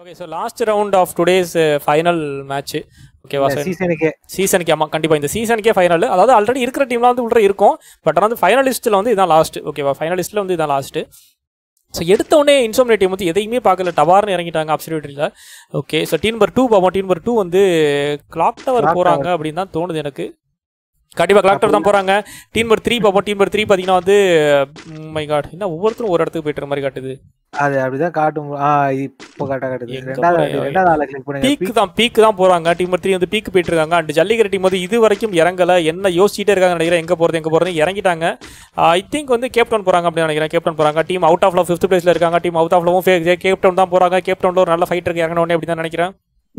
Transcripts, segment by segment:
Okay so last round of today's final match ஓகேவா sir சீசனுக்கே சீசனுக்கு ஆமாம் கண்டிப்பாக இந்த சீசனுக்கே ஃபைனல் அதாவது ஆல்ரெடி இருக்கிற டீம்லாம் வந்து உள்ள இருக்கும் பட் ஆனால் வந்து ஃபைனலிஸ்ட்டில் வந்து இதான் லாஸ்ட் ஓகேவா ஃபைனலிஸ்ட்டில் வந்து இதான் லாஸ்ட்டு ஸோ எடுத்த உடனே இன்சோம்னே டீம் வந்து எதையுமே பார்க்கல டவார்னு இறங்கிட்டாங்க அப்சல்யூட்டில் okay so team number two பார்ப்போம் டீம் நம்பர் டூ வந்து கிளாக் டவர் Clock போகிறாங்க அப்படின்னு தான் தோணுது எனக்கு கண்டிப்பாக கிளாக் டவர் தான் போகிறாங்க டீம் நம்பர் த்ரீ பார்ப்போம் டீம் நம்பர் த்ரீ பார்த்தீங்கன்னா வந்து மை காட் என்ன ஒவ்வொருத்தரும் ஒரு இடத்துக்கு போயிட்டு மாதிரி காட்டுது அது அப்படிதான் காட்டும் ஆ இப்போ கரெக்டா காட்டுது எங்க ரெண்டாவது போறேன்? ரெண்டாவது ஆளை கிளிக் பண்ணுங்க பீக் தான் பீக் தான் போறாங்க டீம் த்ரீ வந்து பீக் போயிட்டு இருக்காங்க அண்ட் ஜல்லிக்கட்டு டீம் வந்து இது வரைக்கும் இறங்கல என்ன யோசிச்சுட்டே இருக்காங்க நினைக்கிறேன் எங்க போறது எங்க போறது இறங்கிட்டாங்க ஐ திங்க் வந்து கேப்டன் போறாங்க அப்படின்னு நினைக்கிறேன் கேப்டன் போறாங்க டீம் அவுட் ஆஃப் ஃபிஃப்த் பிளேஸ்ல இருக்காங்க டீம் அவுட் ஆஃப் லவும் கேப்டன் தான் போறாங்க கேப்டன்ல ஒரு நல்ல ஃபைட் இருக்கு இறங்கின உடனே அப்படி தான் நினைக்கிறேன்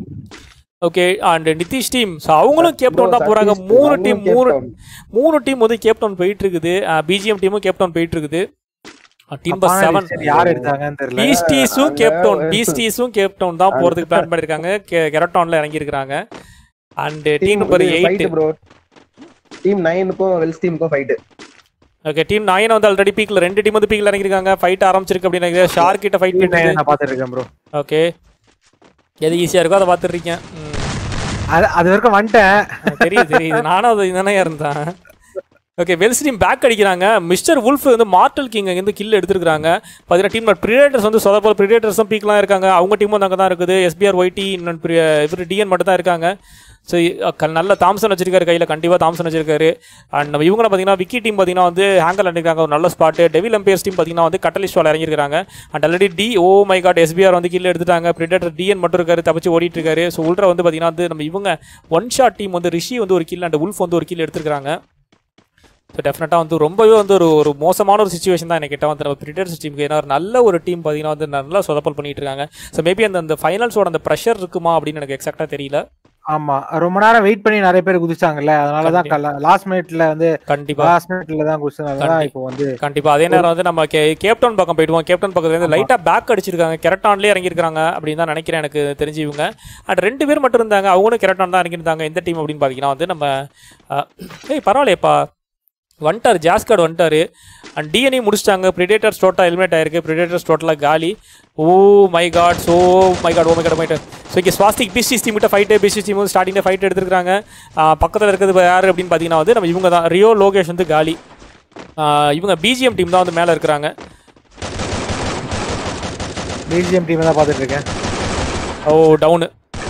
okay and Nitish team so அவங்களும் கேப்டன் தான் போறாங்க மூணு டீம் மூணு மூணு டீம் வந்து கேப்டன் போயிட்டு இருக்குது பிஜிஎம் டீமும் கேப்டன் போயிட்டு இருக்குது டீம் அப்பான செவன் list யார் எடுத்தாங்கன்னு தெரியல பீஸ்டீஸும் அங்க- கேப்டவுன் பீஸ்டீஸும் கேப்டவுன் தான் போறதுக்கு பிளான் பண்ணிருக்காங்க கெரட்டான்ல இறங்கி இருக்காங்க and team number eight bro team நைனுக்கும் வெல்ஸ் டீமுக்கும் ஃபைட் ஓகே டீம் நைன் வந்து ஆல்ரெடி பீக்ல ரெண்டு டீம் வந்து பீக்ல இறங்கிருக்காங்க ஃபைட் ஆரம்பிச்சிருக்கு அப்படின்னு நினைக்கிறேன் ஷார்க் கிட்ட ஃபைட் நான் பண்ணிட்டு நான் பார்த்துட்டு இருக்கேன் ப்ரோ ஓகே எது ஈஸியா இருக்கோ அதை பார்த்துட்டு இருக்கேன் ம். அது அது வரைக்கும் வந்துட்டேன் தெரியுது தெரியுது நானும் அது தானே இருந்தேன் ஓகே வெல்ஸ் டீம் பேக் அடிக்கிறாங்க மிஸ்டர் உல்ஃப் வந்து மார்டல் கிங் இருந்து கில் எடுத்துருக்காங்க பார்த்தீங்கன்னா டீம் பிரிடேட்டர்ஸ் வந்து சொத போல் பிரிடேட்டர்ஸும் பீக்லாம் இருக்காங்க அவங்க டீமும் வந்து அங்கே தான் இருக்குது எஸ்பிஆர் ஒய்டி இன்னொன்று இவர் டிஎன் மட்டும் தான் இருக்காங்க ஸோ நல்ல தாம்சன் வச்சிருக்காரு கையில் கண்டிப்பாக தாம்சன் வச்சிருக்காரு அண்ட் நம்ம இவங்கள பார்த்தீங்கன்னா விக்கி டீம் பார்த்தீங்கன்னா வந்து ஹேங்கல் அடிக்கிறாங்க ஒரு நல்ல ஸ்பாட்டு டெவில் எம்பையர்ஸ் டீம் பார்த்தீங்கன்னா வந்து கட்டலிஸ்ட் வால் இறங்கியிருக்காங்க அண்ட் ஆல்ரெடி டி ஓ மை காட் எஸ்பிஆர் வந்து கீழே எடுத்துட்டாங்க பிரிடேட்டர் டிஎன் மட்டும் இருக்காரு தப்பிச்சு ஓடிட்டு இருக்காரு ஸோ உள்ற வந்து பார்த்தீங்கன்னா வந்து நம்ம இவங்க ஒன் ஷாட் டீம் வந்து ரிஷி வந்து ஒரு கில் அண்ட் உல்ஃப் வந்து ஒரு கில் எடுத்துருக்காங்க ஸோ டெஃபினட்டாக வந்து ரொம்பவே வந்து ஒரு ஒரு மோசமான ஒரு சுச்சுவேஷன் தான் எனக்கு கிட்ட வந்து நம்ம பிரிட்டர்ஸ் டீமுக்கு ஏன்னா ஒரு நல்ல ஒரு டீம் பார்த்தீங்கன்னா வந்து நல்லா சொதப்பல் பண்ணிட்டு இருக்காங்க ஸோ மேபி அந்த அந்த ஃபைனல்ஸோட அந்த ப்ரெஷர் இருக்குமா அப்படின்னு எனக்கு எக்ஸாக்டாக தெரியல ஆமா ரொம்ப நேரம் வெயிட் பண்ணி நிறைய பேர் குதிச்சாங்கல்ல அதனாலதான் லாஸ்ட் மினிட்ல வந்து கண்டிப்பாக லாஸ்ட் மினிட்ல தான் குதிச்சதுனால தான் கண்டி- இப்போ வந்து கண்டிப்பாக அதே நேரம் வந்து நம்ம கே கேப்டன் பக்கம் போயிடுவோம் கேப்டன் பக்கத்துலேருந்து லைட்டாக பேக் அடிச்சிருக்காங்க கெரட்டான்லேயே இறங்கியிருக்காங்க அப்படின்னு தான் நினைக்கிறேன் எனக்கு தெரிஞ்சு இவங்க அண்ட் ரெண்டு பேர் மட்டும் இருந்தாங்க அவங்களும் கெரட்டான் தான் இறங்கியிருந்தாங்க எந்த டீம் அப்படின்னு பார்த்தீங்கன்னா வந்து நம்ம அஹ், ஏய் பரவாயில்லையப்பா வந்துட்டார் ஜாஸ்கார்டு வந்துட்டாரு அண்ட் டிஎன்ஏ முடிச்சிட்டாங்க பிரிடேட்டர்ஸ் டோட்டா ஹெல்மெட் ஆயிருக்கு பிரிடேட்டர்ஸ் டோட்டலாக காலி oh my god so my god oh my god my so இங்கே ஸ்வாஸ்டிக் பிசிஸ் டீம் கிட்ட ஃபைட்டு பிசிஸ் டீம் வந்து ஸ்டார்டிங்கில் ஃபைட் எடுத்துருக்காங்க பக்கத்தில் இருக்கிறது யார் அப்படின்னு பார்த்தீங்கன்னா வந்து நம்ம இவங்க தான் ரியோ லோகேஷ் வந்து காலி ஆஹ் இவங்க பிஜிஎம் டீம் தான் வந்து மேலே இருக்கிறாங்க பிஜிஎம் டீம் தான் பார்த்துட்டு இருக்கேன் oh down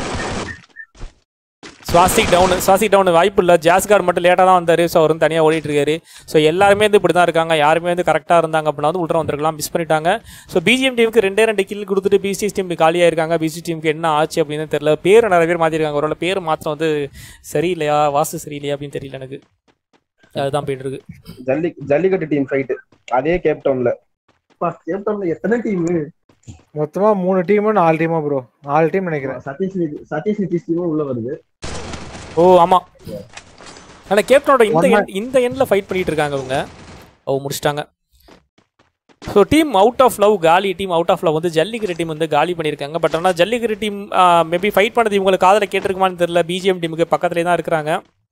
Swastik down Swastik down வாய்ப்பு இல்லை ஜாஸ்கார்டு மட்டும் லேட்டாக தான் வந்தார் ஸோ அவர் வந்து தனியாக ஓடிட்டு இருக்காரு ஸோ எல்லாருமே வந்து இப்படி தான் இருக்காங்க யாருமே வந்து கரெக்டாக இருந்தாங்க அப்படின்னா வந்து உள்ள வந்திருக்கலாம் மிஸ் பண்ணிட்டாங்க ஸோ பிஜிஎம் டீமுக்கு ரெண்டே ரெண்டு கில் கொடுத்துட்டு பிசி டீமுக்கு காலியாக இருக்காங்க பிசி டீமுக்கு என்ன ஆச்சு அப்படின்னு தெரியல பேர் நிறைய பேர் மாற்றிருக்காங்க ஒரு பேர் மாற்றம் வந்து சரியில்லையா வாசு சரியில்லையா அப்படின்னு தெரியல எனக்கு அதுதான் போயிட்டு இருக்கு ஜல்லி ஜல்லிக்கட்டு டீம் ஃபைட் அதே கேப்டவுன்ல கேப்டவுன்ல எத்தனை டீம் மொத்தமா மூணு டீமும் நாலு டீமா ப்ரோ நாலு டீம் நினைக்கிறேன் சதீஷ் நிதி- சதீஷ் நிதிஷ் டீமும் உள்ள வருது ஓ ஆமாம் ஆனால் கேப்டனோட இந்த One end- இந்த எண்டில் ஃபைட் பண்ணிட்டு இருக்காங்க அவங்க ஓ முடிச்சிட்டாங்க so team out of love காலி டீம் அவுட் ஆஃப் லவ் வந்து ஜல்லிக்கட்டு டீம் வந்து காலி பண்ணியிருக்காங்க பட் ஆனால் ஜல்லிக்கட்டு டீம் மேபி ஃபைட் பண்ணது இவங்களுக்கு காதில் கேட்டிருக்குமான்னு தெரியல பிஜிஎம் டீமுக்கு பக்கத்துலேயே தான் இருக்கிறாங்க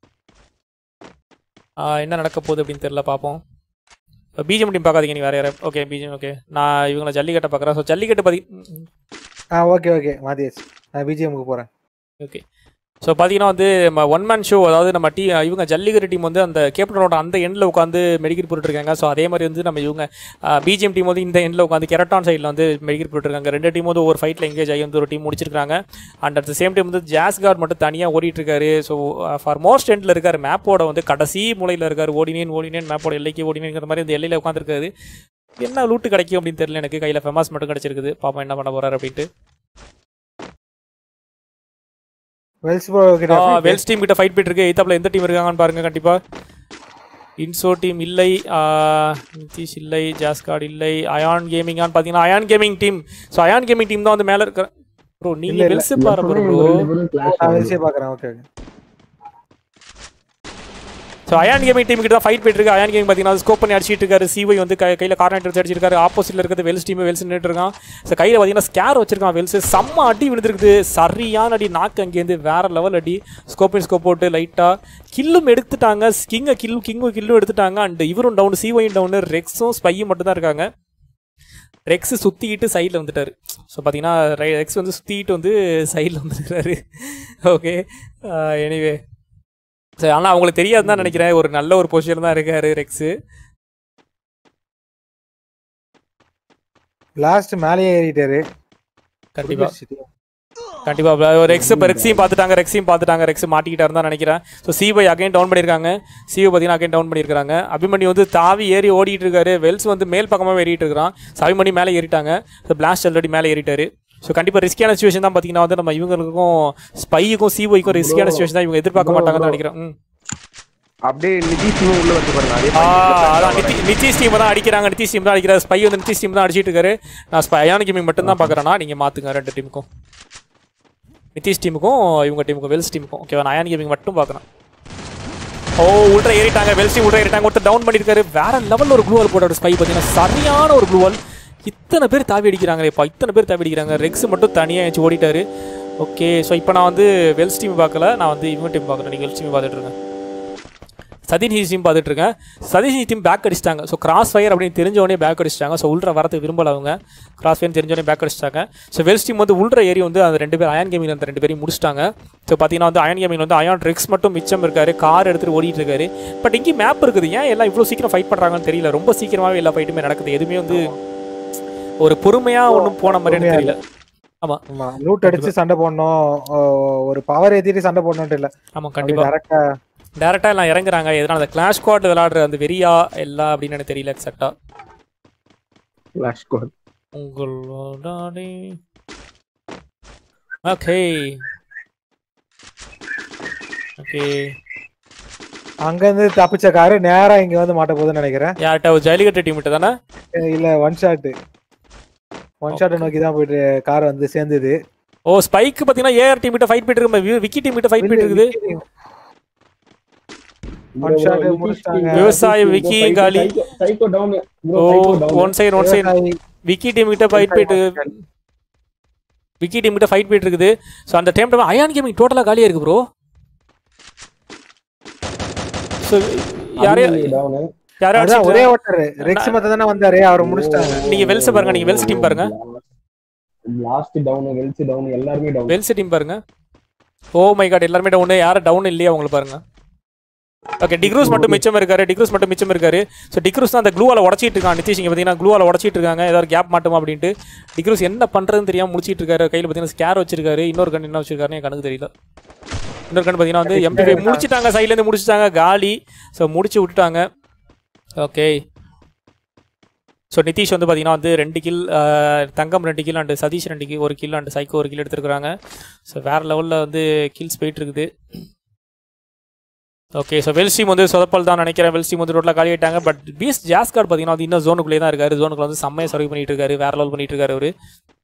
ஆ, என்ன நடக்க போகுது அப்படின்னு தெரியல பார்ப்போம் பிஜிஎம் டீம் பார்க்காதீங்க நீ வேறு யாரும் ஓகே பிஜிஎம் ஓகே நான் இவங்களை ஜல்லிக்கட்டை பார்க்குறேன் ஸோ ஜல்லிக்கட்டு பற்றி ஆ ஓகே ஓகே மாத்தியாச்சு நான் பிஜிஎம்க்கு போறேன் ஓகே ஸோ பார்த்தீங்கன்னா வந்து நம்ம ஒன் மேன் ஷோ அதாவது நம்ம டீ இவங்க ஜல்லிக்கட்டு டீம் வந்து அந்த கேப்டனோட அந்த எண்டில் உட்காந்து மெடிக்கல் போட்டுருக்காங்க ஸோ அதே மாதிரி வந்து நம்ம இவங்க பிஜிஎம் டீம் வந்து இந்த எண்டில் உட்காந்து கெரட்டான் சைடில் வந்து மெடிக்கல் போட்டுருக்காங்க ரெண்டு டீம் வந்து ஒரு ஃபைட்டில் எங்கேஜ் ஆகி வந்து ஒரு டீம் முடிச்சிருக்காங்க and at the same time வந்து ஜாஸ் கார்டு மட்டும் தனியாக ஓடிட்டு இருக்காரு ஸோ ஃபார் மோஸ்ட் எண்டில் இருக்கார் மேப்போட வந்து கடைசி மூலையில் இருக்கார் ஓடினேன் ஓடினேன் மேப்போட எல்லைக்கு ஓடினேங்கிற மாதிரி இந்த எல்லையில் உட்காந்துருக்காரு என்ன லூட்டு கிடைக்கும் அப்படின்னு தெரியல எனக்கு கையில் ஃபெமாஸ் மட்டும் கிடைச்சிருக்குது பாப்பா என்ன பண்ண போறாரு அப்படின்ட்டு வெல்ஸ் ப்ரோ கிட்ட வெல்ஸ் டீம் கிட்ட ஃபைட் போயிட்டு இருக்கு எய்தாப்ல எந்த டீம் இருக்காங்கன்னு பாருங்க கண்டிப்பா இன்சோ டீம் இல்லை ஆஹ் நிதிஷ் இல்லை ஜாஸ்கார்டு இல்லை அயான் கேமிங்கான்னு பார்த்தீங்கன்னா Ayan gaming team so Ayan gaming team தான் வந்து மேலே இருக்கிற ப்ரோ இல்ல, நீங்க இல்ல. வெல்ஸ் பாரு ப்ரோ நான் வெல்ஸே பாக்குறேன் okay okay so Ayan gaming team கிட்ட தான் ஃபைட் போயிட்டு இருக்கு அயான் கேமிங் பார்த்தீங்கன்னா ஸ்கோப் பண்ணி அடிச்சிட்டு இருக்காரு சிவை வந்து கை கையில் கார்னர் வச்சு அடிச்சிருக்காரு ஆப்போசிட்ல இருக்கிறது வெல்ஸ் டீம் வெல்ஸ் நின்றுட்டு இருக்கான் ஸோ கையில் பார்த்தீங்கன்னா ஸ்கேர் வச்சிருக்கான் வெல்ஸ் செம்ம அடி விழுந்திருக்குது சரியான அடி நாக்கு அங்கேருந்து வேற லெவல் அடி ஸ்கோப் இன் ஸ்கோப் போட்டு லைட்டாக கில்லும் எடுத்துட்டாங்க கிங்கை கில்லு கிங்கும் கில்லும் எடுத்துட்டாங்க அண்ட் இவரும் டவுன் சிவையும் டவுன் ரெக்ஸும் ஸ்பையும் மட்டும் தான் இருக்காங்க ரெக்ஸ் சுற்றிக்கிட்டு சைடில் வந்துட்டார் ஸோ பார்த்தீங்கன்னா ரெக்ஸ் வந்து சுற்றிக்கிட்டு வந்து சைடில் வந்துருக்காரு ஓகே எனிவே சரி ஆனால் அவங்களுக்கு தெரியாதுன்னு தான் நினைக்கிறேன் ஒரு நல்ல ஒரு பொசிஷன் தான் இருக்காரு ரெக்ஸு லாஸ்ட் மேலேயே ஏறிட்டாரு கண்டிப்பாக கண்டிப்பாக ரெக்ஸ் இப்போ ரெக்ஸையும் பார்த்துட்டாங்க ரெக்ஸையும் பார்த்துட்டாங்க ரெக்ஸ் மாட்டிக்கிட்டாரு தான் நினைக்கிறேன் ஸோ சிபை அகைன் டவுன் பண்ணியிருக்காங்க சிபை பார்த்தீங்கன்னா அகைன் டவுன் பண்ணியிருக்காங்க அபிமன்யு வந்து தாவி ஏறி ஓடிட்டு இருக்காரு வெல்ஸ் வந்து மேல் பக்கமாக ஏறிட்டு இருக்கிறான் ஸோ அபிமன்யு மேலே ஏறிட்டாங்க ஸோ பிளாஸ்ட் ஆல்ரெடி மேலே ஏறிட்டாரு ஸோ கண்டிப்பாக ரிஸ்கியான சுச்சுவேஷன் தான் பார்த்தீங்கன்னா வந்து நம்ம இவங்களுக்கும் ஸ்பைக்கும் சிபைக்கும் ரிஸ்கியான சுச்சுவேஷன் தான் இவங்க எதிர்பார்க்க மாட்டாங்கன்னு தான் நினைக்கிறேன் ம் அப்படியே நிதிஷும் உள்ள வந்து பாருங்க அதே ஆ, அதான் நிதி நிதிஷ் டீம் தான் அடிக்கிறாங்க நிதிஷ் டீம் தான் அடிக்கிறாரு ஸ்பை வந்து நிதிஷ் டீம் தான் அடிச்சிட்டு இருக்காரு நான் ஸ்பை அயான் கேமிங் மட்டும் தான் பார்க்குறேன்னா நீங்கள் மாற்றுங்க ரெண்டு டீமுக்கும் நிதிஷ் டீமுக்கும் இவங்க டீமுக்கும் வெல்ஸ் டீமுக்கும் ஓகேவா நான் அயான் கேமிங் மட்டும் பார்க்குறேன் ஓ உள்ட்ரா ஏறிட்டாங்க வெல்ஸ் டீம் உள்ட்ரா ஏறிட்டாங்க ஒருத்தர் டவுன் பண்ணியிருக்காரு வேற லெவலில் ஒரு க்ளூவல் போட்ட ஸ்பை பார்த்தீங்கன்னா சரியான ஒரு க்ளூவல் இத்தனை பேர் தாவி அடிக்கிறாங்க இப்போ இத்தனை பேர் தாவி அடிக்கிறாங்க ரெக்ஸ் மட்டும் தனியாக வச்சு ஓடிட்டாரு ஓகே ஸோ இப்போ நான் வந்து வெல்ஸ் டீம் பார்க்கல நான் வந்து இவங்க டீம் பார்க்குறேன் நீங்கள் வெல்ஸ் டீம் பார்த்துட்டு இருக்கேன் சதீஷ் டீம் பார்த்துட்டு இருக்கேன் சதீஷ் டீம் பேக் அடிச்சிட்டாங்க ஸோ கிராஸ் ஃபயர் அப்படின்னு தெரிஞ்ச உடனே பேக் அடிச்சிட்டாங்க ஸோ உள்ற வரதுக்கு விரும்பல அவங்க கிராஸ் ஃபயர் தெரிஞ்ச உடனே பேக் அடிச்சிட்டாங்க ஸோ வெல்ஸ் டீம் வந்து உள்ற ஏரி வந்து அந்த ரெண்டு பேர் அயன் கேமிங் அந்த ரெண்டு பேரையும் முடிச்சிட்டாங்க ஸோ பார்த்தீங்கன்னா வந்து அயன் கேமிங் வந்து அயான் ட்ரிக்ஸ் மட்டும் மிச்சம் இருக்காரு கார் எடுத்துட்டு ஓடிட்டு இருக்காரு பட் இங்கே மேப் இருக்குது ஏன் எல்லாம் இவ்வளோ சீக்கிரம் ஃபைட் பண்ணுறாங்கன்னு தெரியல ரொம்ப சீக்கிரமாகவே எல்லா ஃபைட்டுமே நடக்குது எதுவுமே வந்து ஒரு பொறுமையாக ஒன்றும் போன மாதிரி எனக்கு தெரியல ஆமா லூட் அடிச்சு சண்டை போடணும் ஓ, ஒரு பவர் ஏத்திட்டு சண்டை போடணும்ட்டு இல்ல ஆமாம் கண்டிப்பாக டேரக்டா டேரெக்டாக எல்லாம் இறங்குறாங்க எதனால் அந்த கிளாஷ் ஸ்குவாட் விளாடுற அந்த வெறியா எல்லாம் அப்படின்னு எனக்கு தெரியல எக்ஸாக்டாக ஃபிளாஷ் கோட் உங்களோட ஓகே ஓகே அங்க இருந்து தப்பிச்ச காரு நேரா இங்க வந்து மாட்ட போகுதுன்னு நினைக்கிறேன் யார்கிட்ட ஒரு ஜல்லிக்கட்டு டீம் தானே அஹ் இல்ல ஒன் ஷாட் ஒன் ஷாட் நோக்கி தான் போயிட்டு கார் வந்து சேர்ந்தது ஓ ஸ்பைக் பார்த்தீங்கன்னா ஏஆர் டீம் கிட்ட ஃபைட் போயிட்டு இருக்கு விக்கி டீம் கிட்ட ஃபைட் போயிட்டு இருக்குது One shot முடிச்சிட்டாங்க. விவசாய விக்கி காலி psycho down oh one side one side Vicky team கிட்ட ஃபைட் போயிட்டு விக்கி டீம் கிட்ட ஃபைட் போயிட்டு இருக்குது ஸோ அந்த டைம் டைம் அயான் கேமிங் டோட்டலாக காலியாக இருக்கு ப்ரோ ஸோ யாரே டவுன் யாரே அதான் ஒரே அடிச்சிட்டு- ஓட்டர் ரெக்ஸ் மத்த தானே வந்தாரு அவரை முடிச்சிட்டாங்க நீங்க வெல்ஸ் பாருங்க நீங்க வெல்ஸ் டீம் பாருங்க லாஸ்ட் டவுன் வெல்ஸ் டவுன் எல்லாருமே டவுன் வெல்ஸ் டீம் பாருங்க ஓ மை காட் எல்லாருமே டவுன் யாரும் டவுன் இல்லையா அவங்கள பாருங்க ஓகே டிக்ரூஸ் மட்டும் மிச்சம் இருக்காரு டிக்ரூஸ் மட்டும் மிச்சம் இருக்காரு ஸோ டிக்ரூஸ் தான் அந்த க்ளூவால உடச்சிட்டு இருக்கான் நிதிஷ் இங்க பார்த்தீங்கன்னா க்ளூவால உடச்சிட்டு இருக்காங்க ஏதாவது கேப் மாட்டோமா அப்படின்ட்டு டிக்ரூஸ் என்ன பண்றதுன்னு தெரியாம முடிச்சிட்டு இருக்காரு கையில் பார்த்தீங்கன்னா ஸ்கேர் வச்சிருக்காரு இன்னொரு கண் என்ன வச்சிருக்காருன்னு எனக்கு கணக்கு தெரியல இன்னொரு கண் பார்த்தீங்கன்னா வந்து எம்பி ஃபைவ் முடிச்சிட்டாங்க சைட்ல இருந்து முடிச்சிட்டாங்க காலி ஸோ முடிச்சு விட்டுட்டாங்க ஓகே ஸோ நிதிஷ் வந்து பார்த்தீங்கன்னா வந்து ரெண்டு கில் தங்கம் ரெண்டு கில் அண்டு சதீஷ் ரெண்டு கில் ஒரு கில் அண்டு சைக்கோ ஒரு கில் எடுத்துருக்காங்க ஸோ வேறு லெவலில் வந்து கில்ஸ் போயிட்டு இருக்குது ஓகே ஸோ வெல்ஸ் டீம் வந்து சொதப்பல் தான் நினைக்கிறேன் வெல்ஸ் டீம் வந்து ரோட்டில் காலி ஆயிட்டாங்க பட் பீஸ் ஜாஸ் கார்டு பார்த்தீங்கன்னா வந்து இன்னும் ஜோனுக்குள்ளே தான் இருக்காரு ஜோனுக்குள்ள வந்து செம்மையாக சர்வ் பண்ணிட்டு இருக்காரு வேற லெவல் பண்ணிட்டு இருக்காரு அவரு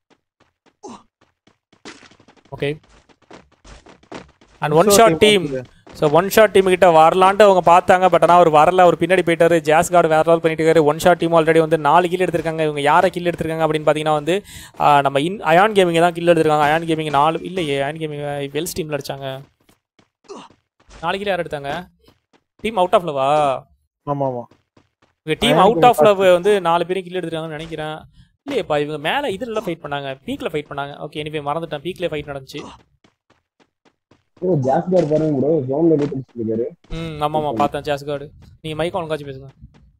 okay and one shot team so one shot team கிட்ட வரலான்ட்டு அவங்க பார்த்தாங்க பட் ஆனால் அவர் வரல அவர் பின்னாடி போயிட்டாரு ஜாஸ் கார்டு வேற லெவல் பண்ணிட்டு இருக்காரு ஒன் ஷாட் டீம் ஆல்ரெடி வந்து நாலு கில் எடுத்திருக்காங்க இவங்க யாரை கில் எடுத்திருக்காங்க அப்படின்னு பார்த்தீங்கன்னா வந்து ஆ, நம்ம இன் அயான் கேமிங் தான் கில் எடுத்திருக்காங்க அயான் கேமிங் நாலு இல்லையே அயான் கேமிங் வெல்ஸ் டீமில் அடிச்சாங்க நாலு கில் யார் எடுத்தாங்க டீம் அவுட் ஆஃப் லவா ஆமா ஆமா team Iron out Gaming of love வந்து நாலு பேரும் கில் எடுத்துருக்காங்கன்னு நினைக்கிறேன் இல்லையப்பா இவங்க மேலே இதுல ஃபைட் பண்ணாங்க பீக்ல ஃபைட் பண்ணாங்க ஓகே எனிவே மறந்துட்டேன் பீக்ல ஃபைட் நடந்துச்சு ஜாஸ்கார் பாருங்க ப்ரோ ஜோன்ல போய் பிடிச்சிட்டு இருக்காரு ம் ஆமாம் ஆமாம் பார்த்தேன் ஜாஸ் கார்டு நீங்கள் மைக் ஒழுங்காச்சும் பேசுங்க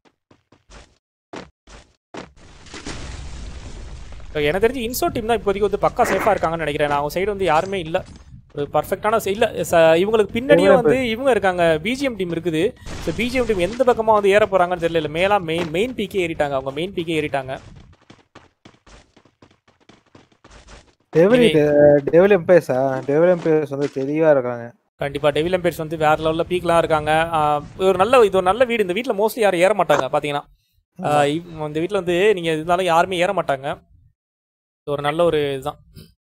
இப்போ எனக்கு தெரிஞ்சு இன்சோ டீம் தான் இப்போதைக்கு வந்து பக்கா சேஃபாக இருக்காங்கன்னு நினைக்கிறேன் நான் அவங்க சைடு வந்து யாருமே இல்லை ஒரு பர்ஃபெக்டான இல்லை இவங்களுக்கு பின்னாடியே வந்து இவங்க இருக்காங்க பிஜிஎம் டீம் இருக்குது ஸோ பிஜிஎம் டீம் எந்த பக்கமாக வந்து ஏற போகிறாங்கன்னு தெரியல இல்லை மேலா மெயின் மெயின் பீக்கே ஏறிட்டாங்க அவங்க மெயின் பீக்கே ஏறிட்டாங்க டெவில் டெவில் எம்பேஸா டெவில் எம்பேஸ் வந்து தெளிவா இருக்காங்க கண்டிப்பாக டெவில் எம்பேர்ஸ் வந்து வேற லெவலில் பீக்லாம் இருக்காங்க ஆஹ் இது ஒரு நல்ல இது ஒரு நல்ல வீடு இந்த வீட்டில் மோஸ்ட்லி யாரும் ஏற மாட்டாங்க பார்த்தீங்கன்னா ஆஹ் இவ்- இந்த வீட்டில் வந்து நீங்கள் இருந்தாலும் யாருமே ஏற மாட்டாங்க இது ஒரு நல்ல ஒரு இதுதான்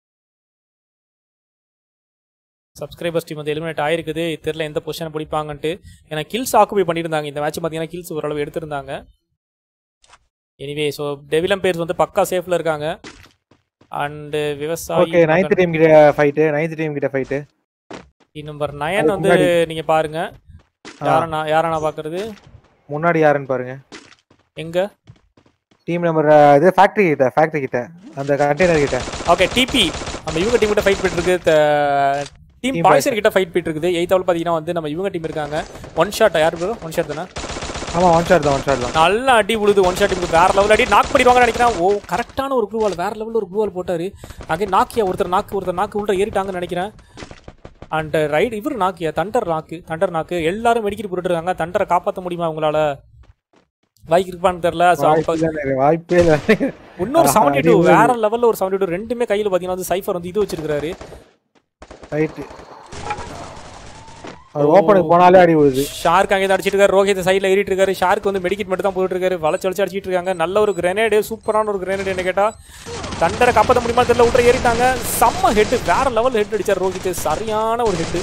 சப்ஸ்கிரைபர்ஸ் டீம் வந்து எலிமினேட் ஆயிருக்குது தெரில எந்த பொசிஷனை பிடிப்பாங்கன்ட்டு ஏன்னா கில்ஸ் ஆக்குபை பண்ணியிருந்தாங்க இந்த மேட்ச் பார்த்தீங்கன்னா கில்ஸ் ஓரளவு எடுத்திருந்தாங்க எனிவே ஸோ டெவிலம் பேர்ஸ் வந்து பக்கா சேஃப்ல இருக்காங்க அண்டு விவசாயி ஓகே நைன்த் டீம் கிட்ட ஃபைட் நைன்த் டீம் கிட்ட ஃபைட் நம்பர் நயன் அதுக்கு வந்து முன்னாடி. நீங்க பாருங்க யாரை நான் யாரை நான் பார்க்கறது முன்னாடி யாருன்னு பாருங்க எங்க டீம் நம்பர் இது ஃபேக்டரி கிட்ட ஃபேக்டரி கிட்ட அந்த கண்டெய்னர் கிட்ட ஓகே டிபி நம்ம இவங்க டீம் கிட்ட ஃபைட் போயிட்டு இருக்கு டீம் Team பாய்சர் கிட்ட ஃபைட் போயிட்டு இருக்குது எயித் லெவல் பார்த்தீங்கன்னா வந்து நம்ம இவங்க டீம் இருக்காங்க ஒன் ஷாட் யார் ப்ரோ ஒன் ஷாட் தானே ஆமா ஒன் ஷாட் தான் ஒன் ஷாட் தான் நல்லா அடி விழுது ஒன் ஷாட் டீமுக்கு வேற லெவல் அடி நாக் பண்ணிடுவாங்கன்னு நினைக்கிறேன் ஓ கரெக்டான ஒரு க்ளூவால் வேற லெவலில் ஒரு க்ளூவால் போட்டாரு அங்கே நாக்கியா ஒருத்தர் நாக்கு ஒருத்தர் நாக்கு உள்ள ஏறிட்டாங்கன்னு நினைக்கிறேன் அண்ட் ரைட் இவர் நாக்கியா தண்டர் நாக்கு தண்டர் நாக்கு எல்லாரும் மெடிக்கிட்டு போட்டுட்டு இருக்காங்க தண்டரை காப்பாற்ற முடியுமா உங்களால வாய்க்கு இருப்பான்னு தெரியல So, அப்ப வாய்ப்பே இல்ல, வாய்ப்பே இல்லை இன்னொரு ஆஹா, செவன்டி டூ அடி விழுது. வேற லெவல்ல ஒரு செவன்டி டூ ரெண்டுமே கையில பாத்தீங்கன்னா வந்து சைஃபர் வந்து இது வச்சிருக்காரு ரைட்டு அவர் ஓப்பனுக்கு போனாலே அடி விழுது ஷார்க் அங்கே அடிச்சிட்டு இருக்காரு ரோஹித் சைடில் ஏறிட்டு இருக்காரு ஷார்க் வந்து மெடிக்கெட் மட்டும் தான் போயிட்டு இருக்காரு வளைச்சு வளைச்சு அடிச்சிட்டு இருக்காங்க நல்ல ஒரு கிரனேடு சூப்பரான ஒரு கிரனேடு என்ன கேட்டா தண்டரை காப்பாற்ற முடியுமா தெரியல விட்டு ஏறிட்டாங்க செம்ம ஹெட் வேற லெவல் ஹெட் அடிச்சார் ரோஹித் சரியான ஒரு ஹெட்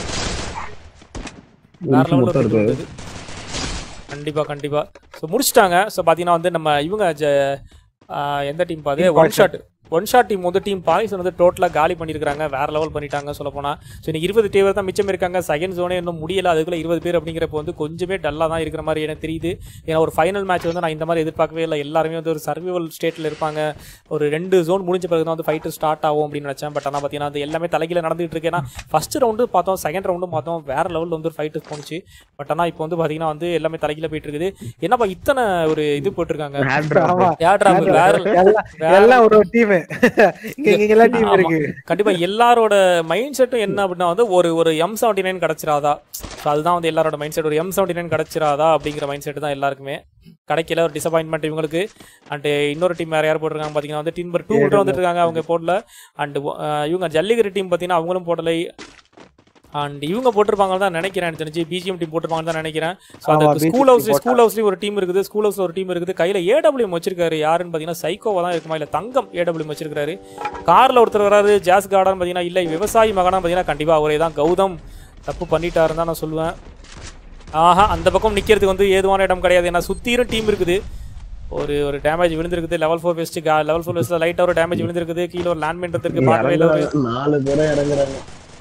வேற லெவல் ஒரு hit வந்தது. கண்டிப்பா கண்டிப்பா ஸோ முடிச்சிட்டாங்க ஸோ பார்த்தீங்கன்னா வந்து நம்ம இவங்க ஜ- ஆஹ் எந்த டீம் பாது Team one Poison. Shot one shot team வந்து டீம் பாய்சன் வந்து டோட்டலாக காலி பண்ணியிருக்காங்க வேற லெவல் பண்ணிட்டாங்க சொல்ல போனா ஸோ இன்னைக்கு இருபது பேர் தான் மிச்சம் இருக்காங்க செகண்ட் ஜோனே இன்னும் முடியல அதுக்குள்ள இருபது பேர் அப்படிங்கிறப்ப வந்து கொஞ்சமே டல்லாக தான் இருக்கிற மாதிரி எனக்கு தெரியுது ஏன்னா ஒரு ஃபைனல் மேட்ச் வந்து நான் இந்த மாதிரி எதிர்பார்க்கவே இல்லை எல்லாருமே வந்து ஒரு சர்வைவல் ஸ்டேட்டில் இருப்பாங்க ஒரு ரெண்டு ஜோன் முடிஞ்ச பிறகு தான் வந்து ஃபைட்டு ஸ்டார்ட் ஆகும் அப்படின்னு நினச்சேன் பட் ஆனால் பார்த்தீங்கன்னா அது எல்லாமே தலைகீழ நடந்துகிட்டு இருக்கு ஏன்னா ஃபர்ஸ்ட் ரவுண்டு பார்த்தோம் செகண்ட் ரவுண்டும் பார்த்தோம் வேற லெவலில் வந்து ஒரு ஃபைட்டு போணுச்சு பட் ஆனால் இப்போ வந்து பார்த்தீங்கன்னா வந்து எல்லாமே தலைகீழ போயிட்டு இருக்குது என்னப்பா இத்தனை ஒரு இது போட்டிருக்காங்க ஆமா ஏட்ராப் வேற எல்லாம் எல்லாம் ஒரு டீம் இங்க இங்க எல்லாம் டீம் ஆமா. இருக்கு கண்டிப்பா எல்லாரோட மைண்ட் செட்டும் என்ன அப்படின்னா வந்து ஒரு ஒரு எம் செவன்டி நைன் கிடைச்சிராதா ஸோ அதுதான் வந்து எல்லாரோட மைண்ட் செட் ஒரு எம் செவன்டி நைன் கிடைச்சிராதா அப்படிங்கிற மைண்ட் செட் தான் எல்லாருக்குமே கிடைக்கல ஒரு டிசப்பாயின்மெண்ட் இவங்களுக்கு அண்ட் இன்னொரு டீம் வேற யார் போட்டிருக்காங்க பார்த்தீங்கன்னா வந்து டீம் நம்பர் டூ வந்துட்டு இருக்காங்க அவங்க போடல அண்ட் இவங்க ஜல்லிக்கட்டு டீம் பார்த்தீங்கன்னா அவங்களும் போடலை அண்ட் இவங்க போட்டிருப்பாங்க தான் நினைக்கிறேன் எனக்கு தெரிஞ்சு பிஜிஎம் டீம் போட்டிருப்பாங்க தான் நினைக்கிறேன் ஸோ அந்த ஆமா, ஸ்கூல் BGM ஹவுஸ் போட்டா. ஸ்கூல் ஹவுஸ்லேயும் ஒரு டீம் இருக்குது ஸ்கூல் ஹவுஸ்ல ஒரு டீம் இருக்குது கையில் ஏடபிள்யூஎம் வச்சிருக்காரு யாருன்னு பார்த்தீங்கன்னா சைக்கோவா தான் இருக்குமா இல்லை தங்கம் ஏடபிள்யூஎம் வச்சிருக்காரு கார்ல ஒருத்தர் வராரு ஜாஸ் கார்டன் பார்த்தீங்கன்னா இல்லை விவசாயி மகனா பார்த்தீங்கன்னா கண்டிப்பாக அவரே தான் கௌதம் தப்பு பண்ணிட்டாருன்னு தான் நான் சொல்லுவேன் ஆஹா அந்த பக்கம் நிற்கிறதுக்கு வந்து ஏதுவான இடம் கிடையாது ஏன்னா சுத்திரும் டீம் இருக்குது ஒரு ஒரு டேமேஜ் விழுந்திருக்குது level four west level four வெஸ்ட்ல லைட்டாக ஒரு டேமேஜ் விழுந்திருக்குது கீழே ஒரு லேண்ட்மெண்ட் இருக்கு பார்க்கவே இல்லை ஒரு இறங்குறாங்க. நாலு பேரும் இறங்குறாங்க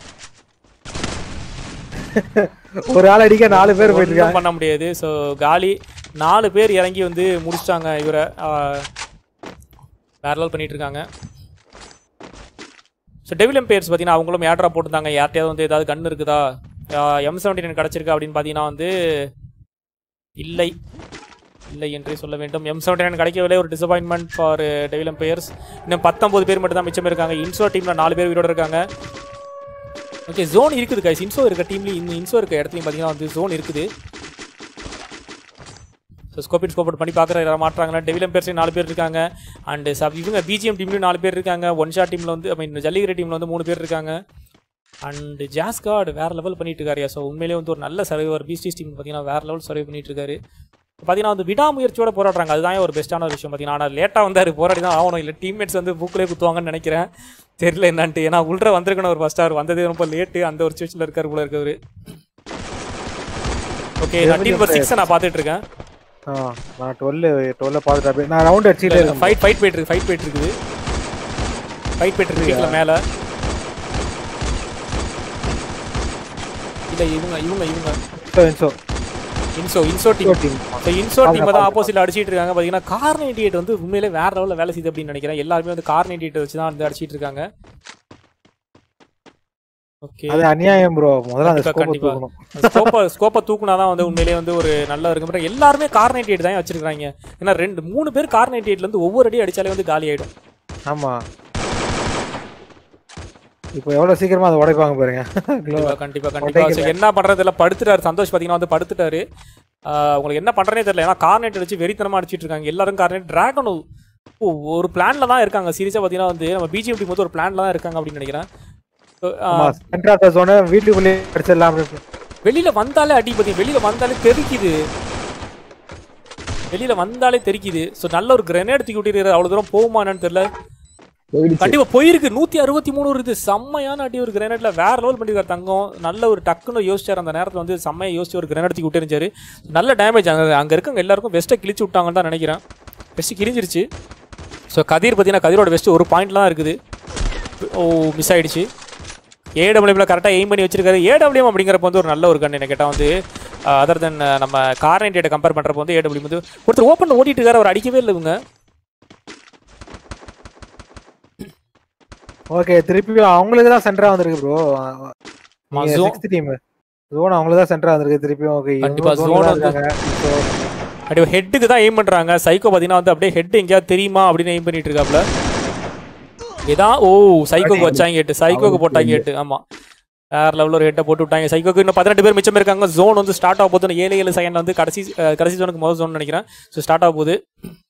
ஒரு ஆள் அடிக்க நாலு பேர் போயிட்டு ஒண்ணும் இருக்காங்க பண்ண முடியாது ஸோ காலி நாலு பேர் இறங்கி வந்து முடிச்சிட்டாங்க இவரை வேற லெவல் பண்ணிட்டு இருக்காங்க ஸோ டெவில் எம்பையர்ஸ் பார்த்தீங்கன்னா அவங்களும் ஏட்ரா போட்டிருந்தாங்க யார்ட்டையாவது வந்து ஏதாவது கன் இருக்குதா எம் செவன்டி நைன் கிடச்சிருக்கா அப்படின்னு பார்த்தீங்கன்னா வந்து இல்லை இல்லை என்றே சொல்ல வேண்டும் எம் செவன்டி நைன் கிடைக்கவில்லை ஒரு டிசப்பாயின்மெண்ட் ஃபார் டெவில் எம்பையர்ஸ் இன்னும் பத்தொம்பது பேர் மட்டும் தான் மிச்சம் இருக்காங்க இன்சோ டீமில் நாலு பேர் உயிரோட இருக்காங்க ஓகே ஜோன் இருக்குது கைஸ் இன்சோ இருக்க டீம்லேயும் இந்த இன்சோ இருக்க இடத்துலையும் பார்த்தீங்கன்னா வந்து ஜோன் இருக்குது ஸோ ஸ்கோப்பின் ஸ்கோப் பண்ணி பார்க்குற மாட்டுறாங்களா டெவில் எம்பேர்ஸ்லையும் நாலு பேர் இருக்காங்க அண்ட் சப் இவங்க பிஜிஎம் டீம்லையும் நாலு பேர் இருக்காங்க ஒன் ஷாட் டீமில் வந்து ஐ மீன் ஜல்லிக்கரை டீமில் வந்து மூணு பேர் இருக்காங்க அண்ட் ஜாஸ் கார்டு வேற லெவல் பண்ணிட்டு இருக்காரு ஸோ உண்மையிலேயே வந்து ஒரு நல்ல சர்வைவர் பிஸ்டிஸ் டீம் பார்த்தீங்கன்னா வேற லெவல் சர்வை பண்ணிட்டு இருக்காரு பார்த்தீங்கன்னா வந்து விடாமுயற்சியோட போராடுறாங்க அதுதான் ஒரு பெஸ்ட்டான ஒரு விஷயம் பார்த்தீங்கன்னா ஆனால் லேட்டாக வந்தார் போராடி தான் ஆகணும் இல்லை டீம்மேட்ஸ் வந்து புக்கிலே குத்துவாங்கன்னு நினைக்கிறேன் தெரியல என்னன்ட்டு ஏன்னா உள்ள வந்திருக்கணும் ஒரு ஃபர்ஸ்ட் அவர் வந்ததே ரொம்ப லேட்டு அந்த ஒரு சுச்சுவேஷனில் இருக்காரு போல இருக்கவர் ஓகே நான் டீம் நம்பர் சிக்ஸை நான் பார்த்துட்டு இருக்கேன் ஆ, நான் டுவெல் டுவெல்ல பார்த்துட்டு அப்படியே நான் ரவுண்ட் அடிச்சுட்டே இருக்கேன் ஃபைட் ஃபைட் போயிட்டு இருக்கு ஃபைட் போயிட்டு இருக்குது ஃபைட் போயிட்டு இருக்கு கீழே மேல இல்ல இவங்க இவங்க இவங்க இன்சோ இன்சோ இன்சோ டீம் டீம் ஸோ இன்சோ டீம் தான் ஆப்போசிட்ல அடிச்சிட்டு இருக்காங்க பாத்தீங்கன்னா கார் நைன்டி எயிட் வந்து உண்மையிலே வேற லெவலில் வேலை செய்யுது அப்படின்னு நினைக்கிறேன் எல்லாருமே வந்து கார் நைன்டி எயிட் வச்சு தான் வந்து அடிச்சிட்டு இருக்காங்க ஓகே அது அநியாயம் ப்ரோ முதல்ல அந்த கண்டிப்பா, ஸ்கோப் கண்டிப்பா. தூக்கணும் ஸ்கோப்பை ஸ்கோப்பை தூக்குனா தான் வந்து உண்மையிலேயே வந்து ஒரு நல்ல இருக்கும் அப்புறம் எல்லாருமே கார் நைன்டி எயிட் தான் வச்சிருக்காங்க ஏன்னா ரெண்டு மூணு பேர் கார் நைன்டி எயிட்ல இருந்து ஒவ்வொரு அடி அடிச்சாலே வந்து காலி ஆயிடும் ஆமா இப்போ எவ்வளவு சீக்கிரமா அதை உடைப்பாங்க பாருங்க கண்டிப்பா கண்டிப்பா கண்டிப்பா So, என்ன பண்றது இல்ல படுத்துட்டாரு சந்தோஷ் பாத்தீங்கன்னா வந்து படுத்துட்டாரு ஆஹ் உங்களுக்கு என்ன பண்றதே தெரியல ஏன்னா கார்னெட் அடிச்சு வெறித்தனமா அடிச்சிட்டு இருக்காங்க எல்லாரும் கார்னெட் டிராகன் ஓ ஒரு பிளான்ல தான் இருக்காங்க சீரியஸா பாத்தீங்கன்னா வந்து நம்ம பிஜிஎம் டீம் வந்து ஒரு பிளான்ல தான் இருக்காங்க அப்படின்னு நினைக்கிறேன் So, ஆஹ், ஆமா சென்டர் ஆஃப் த ஜோனை வீட்டுக்குள்ளேயே அடிச்சிடலாம் அப்படின்னு வெளியில வந்தாலே அடி பத்தி வெளியில வந்தாலே தெரிக்குது வெளியில வந்தாலே தெரிக்குது ஸோ நல்ல ஒரு கிரனேட் தூக்கி விட்டுருக்காரு அவ்வளவு தூரம் போகுமா என்னன்னு தெரியல போயிடுச்சு கண்டிப்பா போயிருக்கு நூத்தி அறுபத்தி மூணு இருக்குது செம்மையான அடி ஒரு கிரேனட்ல வேற லெவல் பண்ணிருக்காரு தங்கம் நல்ல ஒரு டக்குன்னு யோசிச்சார் அந்த நேரத்துல வந்து செம்மையா யோசிச்சு ஒரு கிரேனட் தூக்கி விட்டுருந்துச்சாரு நல்ல டேமேஜ் அங்க அங்க இருக்கவங்க எல்லாருக்கும் வெஸ்ட்டை கிழிச்சு விட்டாங்கன்னு தான் நினைக்கிறேன் வெஸ்ட் கிழிஞ்சிருச்சு ஸோ கதிர் பார்த்தீங்கன்னா கதிரோட வெஸ்ட் ஒரு பாயிண்ட்லாம் இருக்குது ஓ மிஸ் ஆயிடுச்சு ஏடபிள்யூஎம்ல கரெக்டாக எய்ம் பண்ணி வச்சிருக்காரு ஏடபிள்யூஎம் அப்படிங்கிறப்ப வந்து ஒரு நல்ல ஒரு கன் என்ன கேட்டால் வந்து அதர் தென் நம்ம கார் நைன்டேட்டை கம்பேர் பண்ணுறப்போ வந்து ஏடபிள்யூ வந்து ஒருத்தர் ஓப்பன் ஓடிட்டு இருக்காரு அவர் அடிக்கவே இல்லை இவங்க ஓகே திருப்பி அவங்களுக்கு தான் சென்டரா வந்திருக்கு bro zone- sixth team zone அவங்களுக்கு தான் சென்டரா வந்திருக்கு திருப்பியும் ஓகே கண்டிப்பா, zone வந்து- அப்படியே ஹெட்டுக்கு தான் எய்ம் பண்ணுறாங்க சைக்கோ பார்த்தீங்கன்னா வந்து அப்படியே ஹெட் எங்கேயாவது தெரியுமா அப்படின்னு எய்ம் பண்ணிட்டு இருக்காப்ல இதான் ஓ சைக்கோக்கு வச்சாங்க ஹெட்டு சைக்கோக்கு போட்டாங்க ஹெட்டு ஆமாம் வேற லெவலில் ஒரு ஹெட்டை போட்டு விட்டாங்க சைக்கோக்கு இன்னும் பதினெட்டு பேர் மிச்சம் இருக்காங்க ஜோன் வந்து ஸ்டார்ட் ஆக போகுது ஏழு ஏழு செகண்ட் வந்து கடைசி அஹ், கடைசி ஜோனுக்கு முதல் ஜோன் நினைக்கிறேன் ஸோ ஸ்டார்ட் ஆக போகுது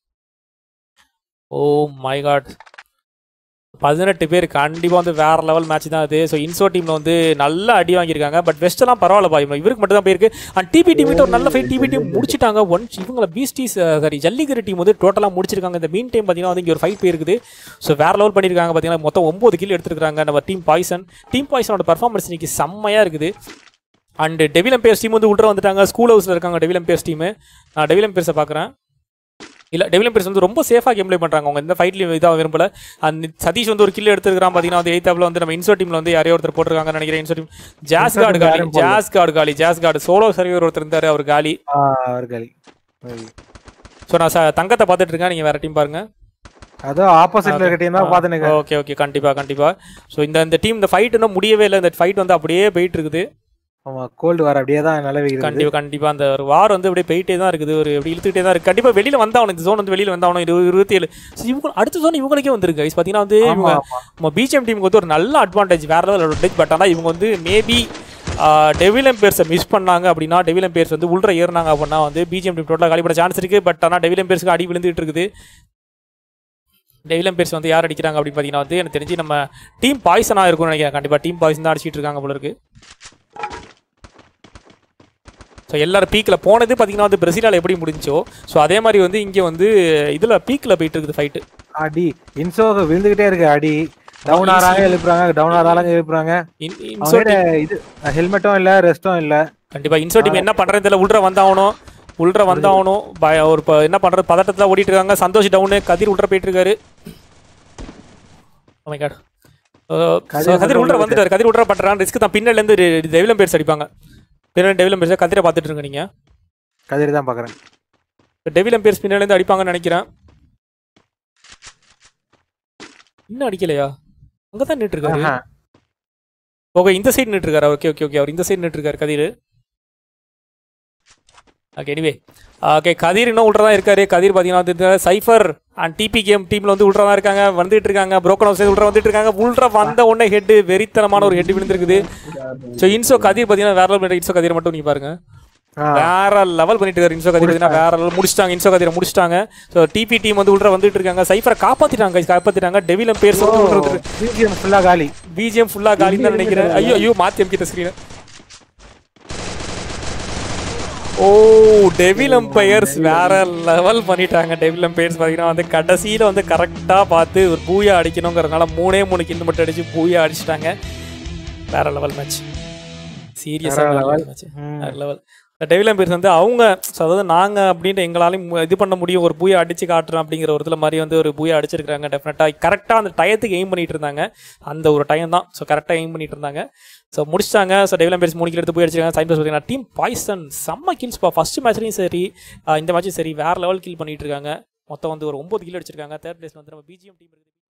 ஓ மை காட் பதினெட்டு பேர் கண்டிப்பாக வந்து வேற லெவல் மேட்ச் தான் அது ஸோ இன்சோ டீமில் வந்து நல்ல அடி வாங்கியிருக்காங்க பட் வெஸ்டெல்லாம் பரவாயில்ல பாய் இவருக்கு மட்டும் தான் போயிருக்கு அண்ட் டிபி டீம் ஒரு நல்ல ஃபைட் டிபி டீம் முடிச்சிட்டாங்க ஒன்ஸ் இவங்கள பீஸ்டிஸ் சாரி ஜல்லிக்கட்டு டீம் வந்து டோட்டலாக முடிச்சிருக்காங்க இந்த மீன் டைம் பார்த்தீங்கன்னா வந்து இங்கே ஒரு ஃபைட் போயிருக்குது ஸோ வேற லெவல் பண்ணியிருக்காங்க பார்த்தீங்கன்னா மொத்தம் ஒம்பது கில் எடுத்துருக்காங்க நம்ம டீம் பாய்சன் டீம் பாய்சனோட பர்ஃபார்மன்ஸ் இன்னைக்கு செம்மையாக இருக்குது அண்ட் டெவில் எம்பேர்ஸ் டீம் வந்து உள்ள வந்துட்டாங்க ஸ்கூல் ஹவுஸில் இருக்காங்க டெவில் எம்பேர்ஸ் டீம் நான் டெவில் எம்பேர்ஸை பார்க்குறேன் இல்லை டெவில் எம்பேர்ஸ் வந்து ரொம்ப சேஃபாக கேம் ப்ளே பண்ணுறாங்க அவங்க இந்த ஃபைட்லேயும் இதாக விரும்பல அந்த சதீஷ் வந்து ஒரு கில் எடுத்துருக்கான் பார்த்தீங்கன்னா வந்து எயித்தாப்பில் வந்து நம்ம இன்சோ டீமில் வந்து யாரையோ ஒருத்தர் போட்டிருக்காங்கன்னு நினைக்கிறேன் இன்சோ டீம் ஜாஸ் Insert கார்டு team காலி யாரும் போடல. ஜாஸ் கார்டு காலி ஜாஸ் கார்டு சோலோ சர்வீவர் ஒருத்தர் இருந்தார் அவர் காலி அவர்கள் ஸோ நான் ச- தங்கத்தை பார்த்துட்டு இருக்கேன் நீங்கள் வேற டீம் பாருங்க அதோ ஆப்போசிட்ல இருக்க டீம் தான் பாத்துனுங்க ஓகே ஓகே கண்டிப்பாக கண்டிப்பாக ஸோ இந்த இந்த டீம் இந்த ஃபைட் இன்னும் முடியவே இல்லை இந்த ஃபைட் வந்து அப்படியே போயிட்டு இருக்குது ஆமா கோல்டு வர அப்படியே தான் நிலவிக்கிறது கண்டிப்பாக கண்டிப்பாக அந்த ஒரு வார் வந்து அப்படியே போயிட்டே தான் இருக்குது ஒரு எப்படி இழுத்துக்கிட்டே தான் இருக்குது கண்டிப்பாக வெளியில் வந்தாகணும் இந்த ஜோன் வந்து வெளியில் வந்தாகணும் இருபது இருபத்தி ஏழு ஸோ இவங்க அடுத்த ஜோன் இவங்களுக்கே வந்திருக்கு guys. பார்த்தீங்கன்னா வந்து ஆமா இவங்க ஆமா நம்ம பிஜிஎம் டீமுக்கு வந்து ஒரு நல்ல அட்வான்டேஜ் வேற லெவல் அட்வான்டேஜ் பட் ஆனால் இவங்க வந்து மேபி டெவில் எம்பேர்ஸை மிஸ் பண்ணாங்க அப்படின்னா டெவில் எம்பேர்ஸ் வந்து உள்ள ஏறினாங்க அப்படின்னா வந்து பிஜிஎம் டீம் டோட்டலாக காலிப்பட சான்ஸ் இருக்குது பட் ஆனால் டெவில் எம்பேர்ஸ்க்கு அடி விழுந்துட்டு இருக்குது டெவில் எம்பேர்ஸ் வந்து யார் அடிக்கிறாங்க அப்படின்னு பார்த்தீங்கன்னா வந்து எனக்கு தெரிஞ்சு நம்ம டீம் பாய்சனாக இருக்கும்னு நினைக்கிறேன் கண்டிப்பாக டீம் பாய்சன் தான் அடிச்சிட்டு இருக்காங்க போல இருக்கு ஸோ எல்லாரும் பீக்கில் போனது பார்த்தீங்கன்னா வந்து பிரசிலால் எப்படி முடிஞ்சோ ஸோ அதே மாதிரி வந்து இங்கே வந்து இதில் பீக்கில் போயிட்டு இருக்குது ஃபைட்டு அடி இன்சோ விழுந்துகிட்டே இருக்கு அடி டவுன் ஆறாங்க எழுப்புறாங்க டவுன் ஆறாங்க எழுப்புறாங்க இன்சோ அவங்க இது ஹெல்மெட்டும் இல்ல ரெஸ்டும் இல்ல கண்டிப்பா இன்சோ டீம் என்ன பண்றது தெரியல உள்ற வந்தாகணும் உள்ற வந்தாகணும் பய- ஒரு ப- என்ன பண்றது பதட்டத்துல ஓடிட்டு இருக்காங்க சந்தோஷ் டவுனு கதிர் உள்ற போயிட்டு இருக்காரு Oh my God. Uh, Kathir so கதிர் உள்ள உள்ற வந்துட்டாரு கதிர் உள்ற பண்றான் ரிஸ்க் தான் பின்னால இருந்து டெவிலம் பேர்ஸ் அடிப்பாங்க பின்னாடி டெவிலம் பேர்ஸ் கதிரை பார்த்துட்டு இருங்க நீங்க கதிரி தான் பாக்குறேன் டெவிலம் பேர்ஸ் பின்னால இருந்து அடிப்பாங்கன்னு நினைக்கிறேன் இன்னும் அடிக்கலையா அங்கதான் நின்று இருக்காரு ஆஹா. ஓகே இந்த சைடு நின்று இருக்காரு ஓகே ஓகே ஓகே அவர் இந்த சைடு நின்று இருக்காரு Kathir okay anyway okay Kathir இன்னும் உள்ள தான் இருக்காரு கதிர் பார்த்தீங்கன்னா வந்து சைஃபர் அண்ட் டிபி கேம் டீம்ல வந்து உள்ள தான் இருக்காங்க வந்துட்டு இருக்காங்க புரோக்கன் ஹவுஸ் உள்ள வந்துட்டு இருக்காங்க உள்ள வந்த உடனே ஹெட் வெறித்தனமான ஒரு ஹெட் விழுந்திருக்குது ஸோ இன்சோ கதிர் பார்த்தீங்கன்னா வேற லெவல் இன்சோ கதிர் மட்டும் நீங்க பாருங்க ஆ, வேற லெவல் பண்ணிட்டு இருக்காரு இன்சோ கதிர் பார்த்தீங்கன்னா வேற லெவல் முடிச்சிட்டாங்க இன்சோ கதிரை முடிச்சிட்டாங்க ஸோ டிபி டீம் வந்து உள்ள வந்துட்டு இருக்காங்க சைஃபரை காப்பாத்திட்டாங்க guys, காப்பாத்திட்டாங்க டெவிலம் பேர்ஸ் வந்து உள்ள வந்துட்டு BGM full ஆ காலி பிஜிஎம் ஃபுல்லா காலின்னு தான் நினைக்கிறேன் ஐயோ ஐயோ மாத்தி அமுக்கிட்ட ஸ்க்ரீன் ஓ டெவில் எம்பையர்ஸ் வேற லெவல் பண்ணிட்டாங்க டெவில் எம்பையர்ஸ் பார்த்தீங்கன்னா வந்து கடைசியில் வந்து கரெக்டாக பார்த்து ஒரு பூயா அடிக்கணுங்கிறதுனால மூணே மூணு கிண்டு மட்டும் அடிச்சு பூயா அடிச்சிட்டாங்க வேற லெவல் மேட்ச் சீரியஸாக வேற லெவல் level. மேட்ச் ம். வேற லெவல் டெவில் எம்பையர்ஸ் வந்து அவங்க so அதாவது நாங்கள் அப்படின்ட்டு எங்களாலையும் மு- இது பண்ண முடியும் ஒரு பூயா அடிச்சு காட்டுறோம் அப்படிங்கிற ஒரு இதில் மாதிரி வந்து ஒரு பூயா அடிச்சிருக்காங்க டெஃபினட்டாக கரெக்டாக அந்த டயத்துக்கு எய்ம் பண்ணிட்டு இருந்தாங்க அந்த ஒரு டைம் தான் ஸோ கரெக்டாக எய்ம் பண்ணிட்டு இருந்தாங்க ஸோ முடிச்சிட்டாங்க ஸோ டெவில் எம்பையர்ஸ் மூணு கிலோ எடுத்து போய் அடிச்சிருக்காங்க சைன் பார்த்தீங்கன்னா டீம் பாய்சன் செம்ம கில்ஸ் பா ஃபர்ஸ்ட் மேட்ச்லையும் சரி ஆஹ் இந்த மேட்சும் சரி வேற லெவல் கில் பண்ணிட்டு இருக்காங்க மொத்தம் வந்து ஒரு ஒன்பது கிலோ அடிச்சிருக்காங்க தேர்ட் பிளேஸ்ல வந்து நம்ம பிஜிஎம் டீம் இருக்குது